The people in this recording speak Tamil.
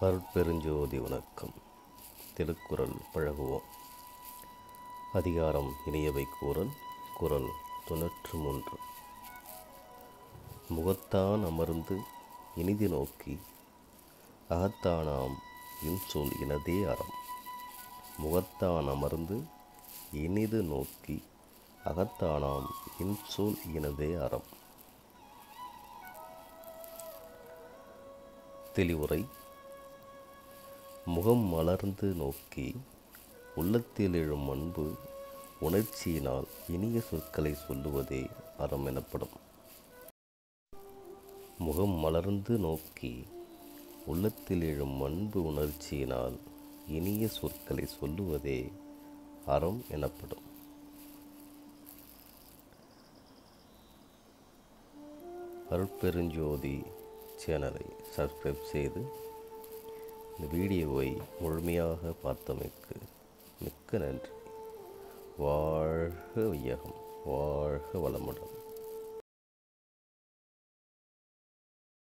அருட்பெருஞ்சோதி வணக்கம் திருக்குறள் பழகுவோம் அதிகாரம் இனியவை கூறல் குறள் தொன்னூற்று மூன்று முகத்தான் அமர்ந்து இனிது நோக்கி அகத்தானாம் இன்சொல் இனதே அறம் முகத்தான் அமர்ந்து இனிது நோக்கி அகத்தானாம் இன்சொல் இனதே அறம் தெளிவுரை முகம் மலர்ந்து நோக்கி உள்ளத்தில் எழும் அன்பு உணர்ச்சியினால் இனிய சொற்களை சொல்லுவதே அறம் எனப்படும் முகம் மலர்ந்து நோக்கி உள்ளத்தில் எழும் அன்பு உணர்ச்சியினால் இனிய சொற்களை சொல்லுவதே அறம் எனப்படும் அருட்பெருஞ்சோதி சேனலை சப்ஸ்கிரைப் செய்து இந்த வீடியோவை முழுமையாக பார்த்தமைக்கு மிக்க நன்றி வாழ்க வையகம் வாழ்க வளமுடன்